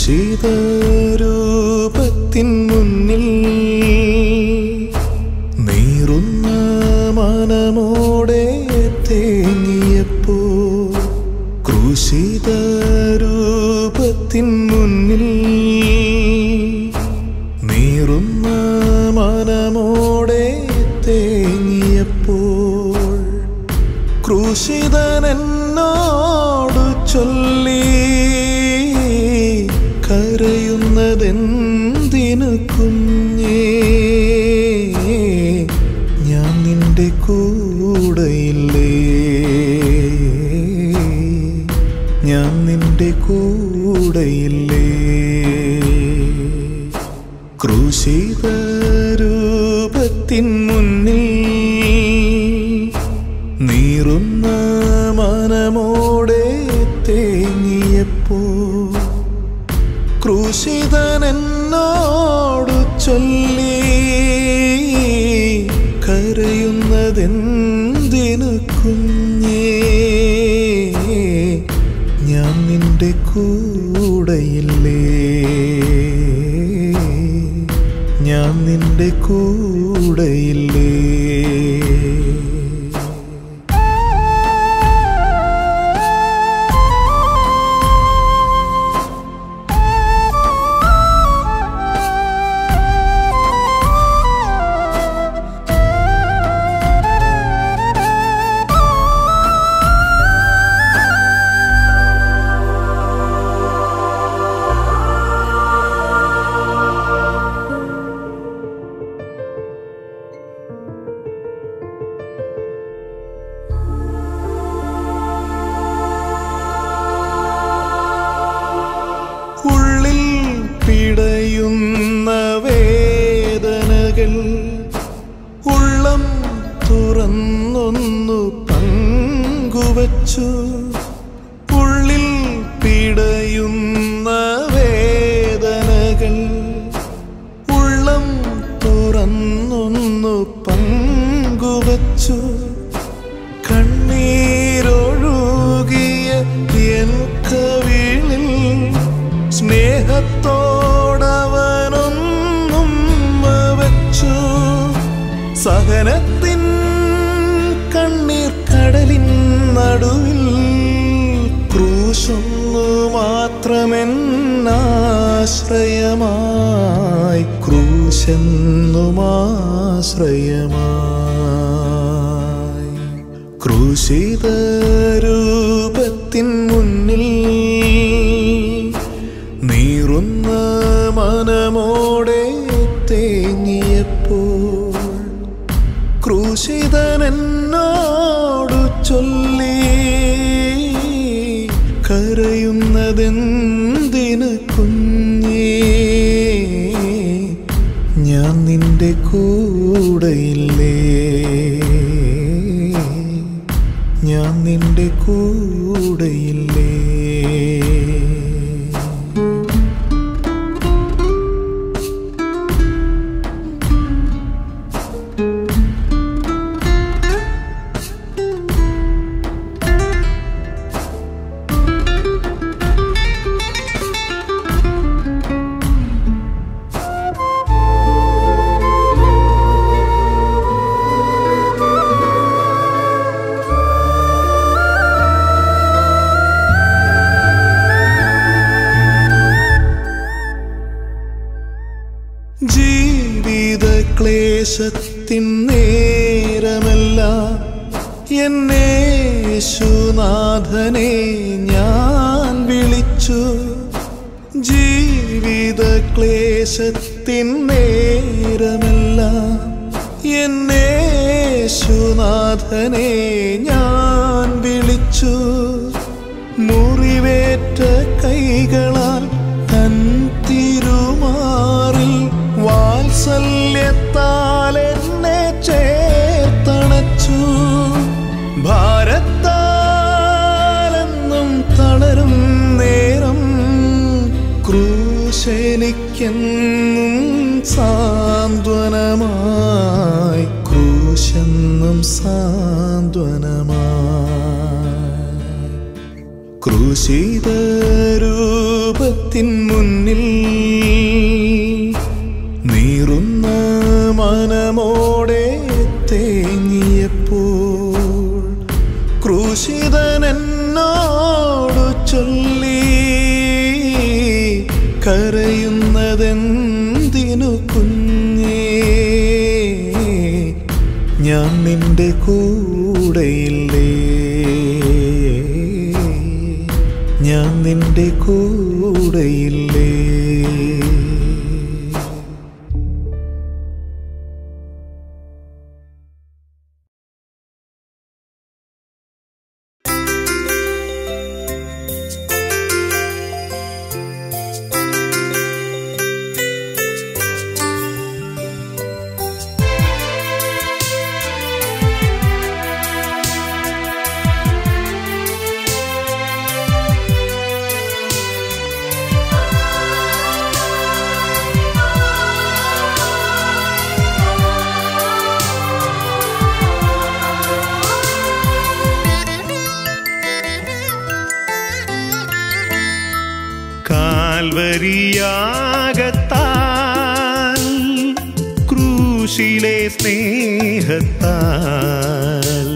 ക്രൂശിത രൂപത്തിൻ മുന്നിൽ നീറുന്ന മനമോടെ തേങ്ങിയപ്പോ ക്രൂശിത രൂപത്തിൻ മുന്നിൽ നീറുന്ന മനമോടെ തേങ്ങിയപ്പോൾ ക്രൂശിതനെന്നോടു ചൊല്ലി കരയുന്നതെന്തിനു കുഞ്ഞേ ഞാൻ നിന്റെ കൂടെയില്ലേ ഞാൻ നിന്റെ കൂടെയില്ലേ ക്രൂശിത രൂപത്തിൻ മുന്നിൽ നീറുന്ന മനമോടെ തേങ്ങിയപ്പോ ക്രൂശിതനെന്നോടു ചൊല്ലി കരയുന്നതെന്തിനു കുഞ്ഞേ ഞാൻ നിന്റെ കൂടെയില്ലേ ഞാൻ നിന്റെ കൂടെയില്ലേ ഉള്ളിൽ പിടയുന്ന വേദനകൾ ഉള്ളം തുറന്നൊന്നു പങ്കുവച്ചു ഉള്ളിൽ പിടയുന്ന വേദനകൾ ഉള്ളം തുറന്നൊന്നു പങ്കുവച്ചു കണ്ണീരൊഴുകിയ എൻ കവിളിൽ സ്നേഹത്തോടവനൊന്നും വച്ചു സഹനത്തിൻ കണ്ണീർ കടലിൻ നടുവിൽ ക്രൂശൊന്നു മാത്രമെന്നാശ്രയമായി ക്രൂശെന്നുമാശ്രയമായി ക്രൂശിത രൂപത്തിൻ മുന്നിൽ നീറുന്ന മനമോടെ തേങ്ങിയപ്പോൾ ക്രൂശിതനെന്നോടു ചൊല്ലി കരയുന്നതെന്തിനു കുഞ്ഞേ ഞാൻ നിന്റെ കൂടെയില്ലേ ഞാൻ നിന്റെ കൂടെയില്ലേ ജീവിത ക്ലേശത്തിൻ നേരമല്ല എന്നേശുനാഥനെ ഞാൻ വിളിച്ചു ജീവിത ക്ലേശത്തിൻ നേരമല്ല എന്നേശുനാഥനെ ഞാൻ വിളിച്ചു മുറിവേറ്റ കൈകളാൽ തൻ തിരുമാറിൽ വാത്സല്യത്താൽ എന്നെ ചേർത്തണച്ചു ഭാരത്താലെന്നും തളരും നേരം ക്രൂശനിക്കെന്നും സാന്ത്വനമായി ക്രൂശെന്നും സാന്ത്വനമായി ക്രൂശിത രൂപത്തിൽ പാപത്തിൻ മുന്നിൽ നീറുന്ന മനമോടെ തേങ്ങിയപ്പോൾ ക്രൂശിതൻ എന്നോടു ചൊല്ലി കരയുന്നതെന്തിനു കുഞ്ഞേ ഞാൻ നിന്റെ കൂടെയില്ലേ ഞാൻ നിന്റെ കൂടെയില്ലേ കാൽവരിയാകത്താൽ ക്രൂശിലെ സ്നേഹത്താൽ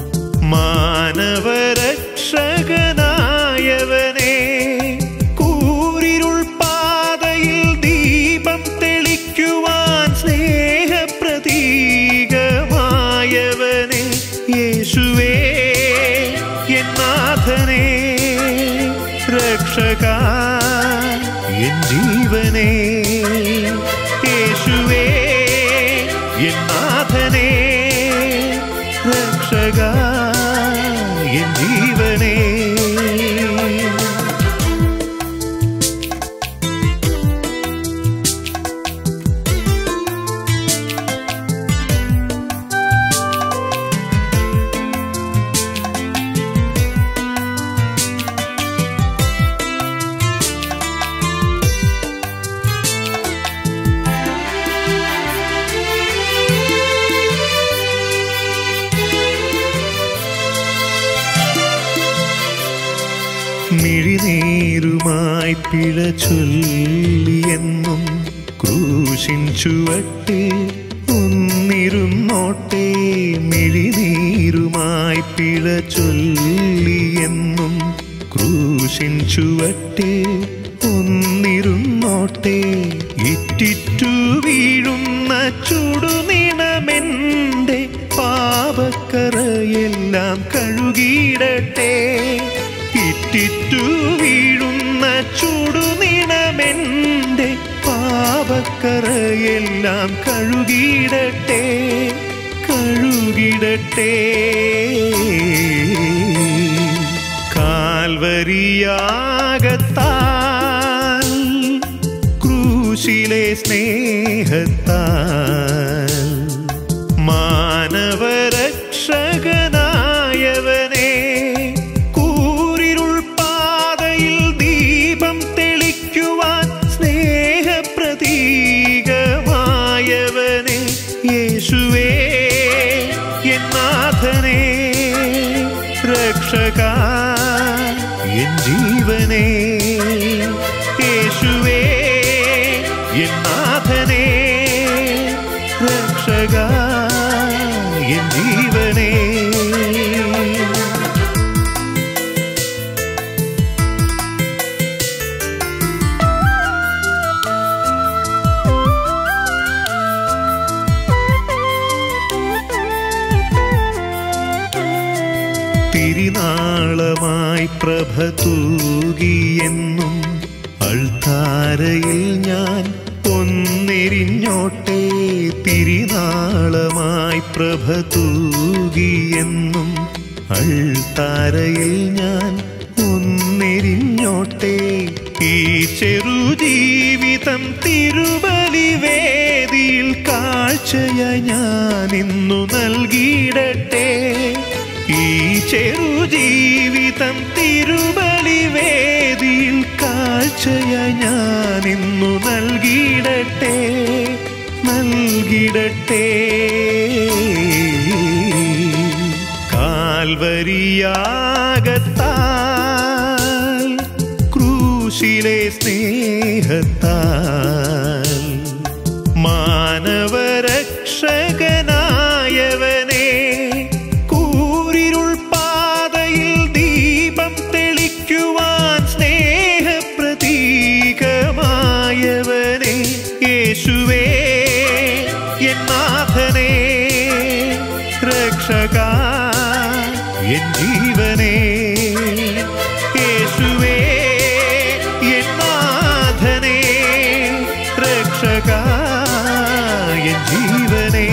മാനവരക്ഷകനായവനെ കൂരിരുൾ പാതയിൽ ദീപം തെളിക്കുവാൻ സ്നേഹപ്രതീകമായവനെ യേശുവേ എന്നാഥനെ രക്ഷക എൻ ജീവനെ യേശുവേ എന്നാഥനെ രക്ഷക എൻ ജീവനെ മിഴിനീരുമായി പിഴ ചൊല്ലിയെന്നും ക്രൂശിൻ ചുവട്ടിൽ ഒന്നിരുന്നോട്ടെ മിഴിനീരുമായി പിഴ ചൊല്ലിയെന്നും ക്രൂശിൻ ചുവട്ടിൽ ഒന്നിരുന്നോട്ടെ ഇറ്റിറ്റു വീഴുന്ന ചുടുനിണമെന്റെ പാപക്കറയെല്ലാം കഴുകിയിടട്ടെ ഇറ്റിറ്റു വീഴുന്ന ചുടുനിണമെന്റെ പാപക്കറയെല്ലാം കഴുകിയിടട്ടെ കഴുകിടട്ടെ കാൽവരിയാകത്താൽ ക്രൂശിലെ സ്നേഹത്താൽ മാനവരക്ഷകനായവനെ കൂരിരുൾ പാതയിൽ ദീപം തെളിക്കുവാൻ സ്നേഹപ്രതീകമായവനെ യേശുവേ എന്നാഥനെ രക്ഷക എൻ ജീവനെ യേശുവേ എന്നാഥനെ രക്ഷക എൻ ജീവനെ തിരിനാളമായി പ്രഭ തൂകിയെന്നും അൾത്താരയിൽ ഞാൻ ഒന്നെരിഞ്ഞോട്ടെ തിരിനാളമായി പ്രഭ തൂകിയെന്നും അൾത്താരയിൽ ഞാൻ ഒന്നെരിഞ്ഞോട്ടെ ഈ ചെറുജീവിതം തിരുബലി വേദിയിൽ കാഴ്ചയായി ഞാൻ ഇന്നു നൽകിയിടട്ടെ ഈ ചെറുജീവിതം തിരുബലി വേദിയിൽ കാഴ്ചയായി ഞാൻ ഇന്നു നൽകിയിടട്ടെ നൽകിടട്ടെ കാൽവരിയാകത്താൽ ക്രൂശിലെ ക്രൂശിലെ സ്നേഹത്താൽ മാനവരക്ഷകനായവനെ കൂരിരുൾ പാതയിൽ ദീപം തെളിക്കുവാൻ സ്നേഹപ്രതീകമായവനെ യേശുവേ എൻ നാഥനെ രക്ഷക എൻ ജീവനേ യേശുവേ എൻ നാഥനെ രക്ഷക എൻ ജീവനേ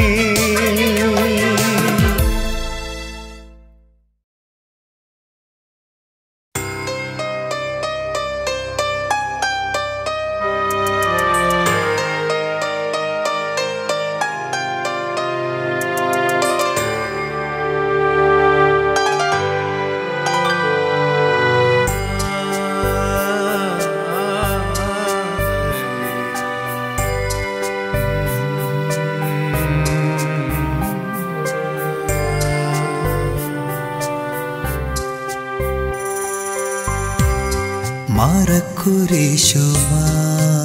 മറക്കുരേശുമാ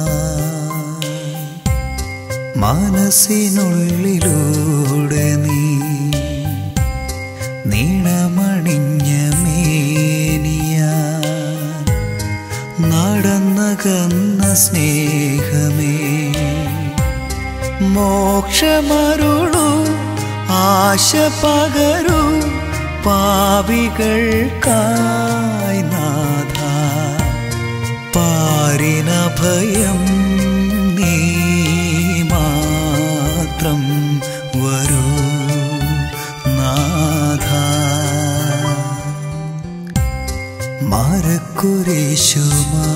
മനസ്സിനുള്ളിലൂടെ നീ നീണമണിഞ്ഞ മേനിയ നടന്നകന്ന സ്നേഹമേ മോക്ഷമരുളു ആശ പകരു പാവികൾക്കായി നാഥ പാരിനഭയം നീ മാത്രം വരൂ നാഥ മരക്കുരേശുമാ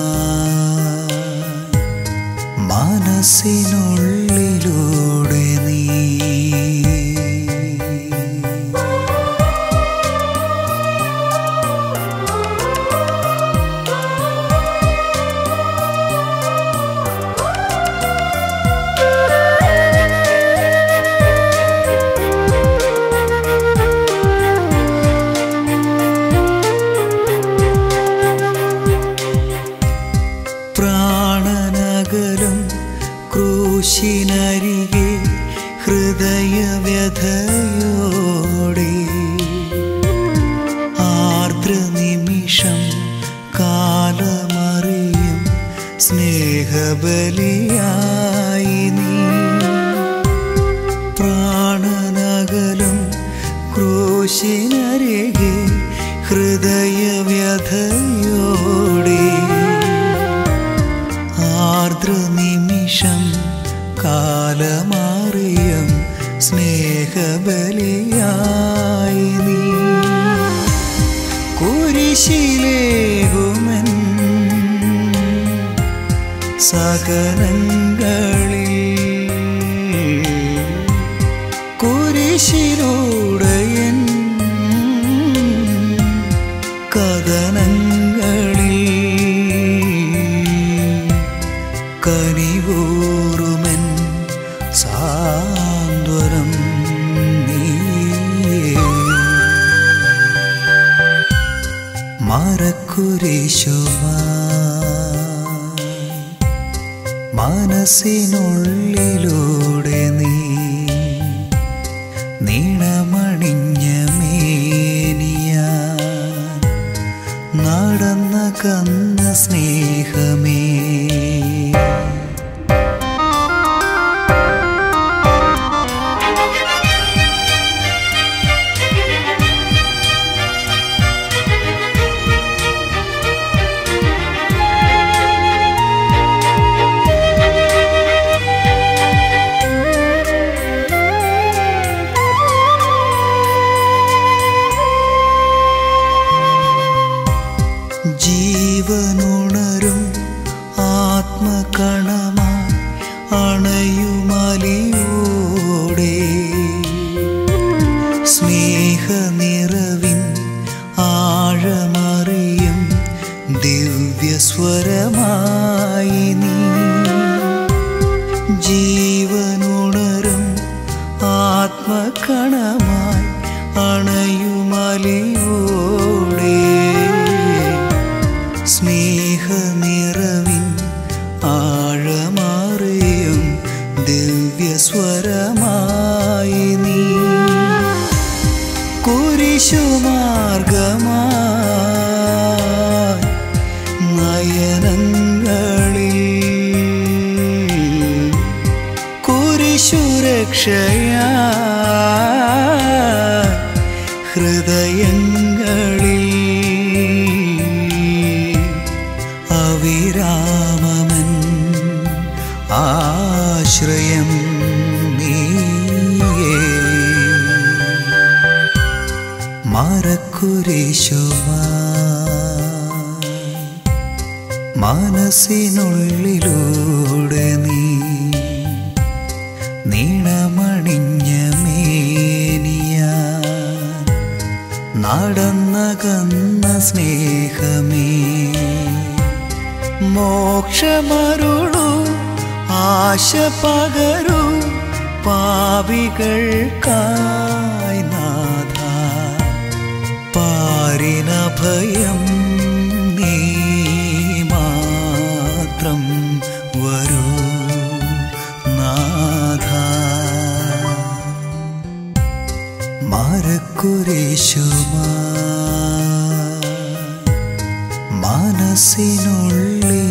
മനസ്സിനുള്ളിലൂടെ നീ പ്രാണനകലും ക്രൂശിനരികെ ഹൃദയവ്യഥയോടെ ആർദ്രനിമിഷം കാലമറിയും സ്നേഹബലിയായി നീ പ്രാണനകലും ക്രൂശിനരികെ ഹൃദയവ്യഥയോടെ ആർദ്രനിമിഷം കാലമാറിയം സ്നേഹബലിയായി നീ കുരിശിലേകുമൻ സകലങ്ങളിൽ കുരിശിലൂടയൻ കഥനങ്ങളിൽ കനികൂറുമൻ സാന്ത്വനം നീയേ മറക്കുരേശുമാ മനസ്സിനുള്ളിലൂടെ നീ നീണമണിഞ്ഞ മേനിയ നടന്ന കന്ന സ്നേഹമേ ജീവനുണരും ആത്മകണമായി അണയുമലിയോടെ സ്നേഹനിറവിൻ ആഴമറിയും ദിവ്യസ്വരമായി നീ ജീവനുണരും ആത്മകണമായി അണയുമലിയോടെ സ്നേഹനിറവിൻ കുരിശുമാർഗമായി നയനങ്ങളിൽ കുരിശുരക്ഷയാ ഹൃദയങ്ങളിൽ അവിരാമമൻ ആശ്രയം നീയേ മരക്കുരിശുമായി മനസ്സിനുള്ളിലൂടെ നീ നീണമണിഞ്ഞ മേനിയ നടന്നകന്ന സ്നേഹമേ മോക്ഷമരുളു ആശ പകരു പാപികൾക്കായി നാഥ പാരിന ഭയം നീ മാത്രം വരൂ നാഥ മരക്കുരിശുമാ മനസ്സിനുള്ളിൽ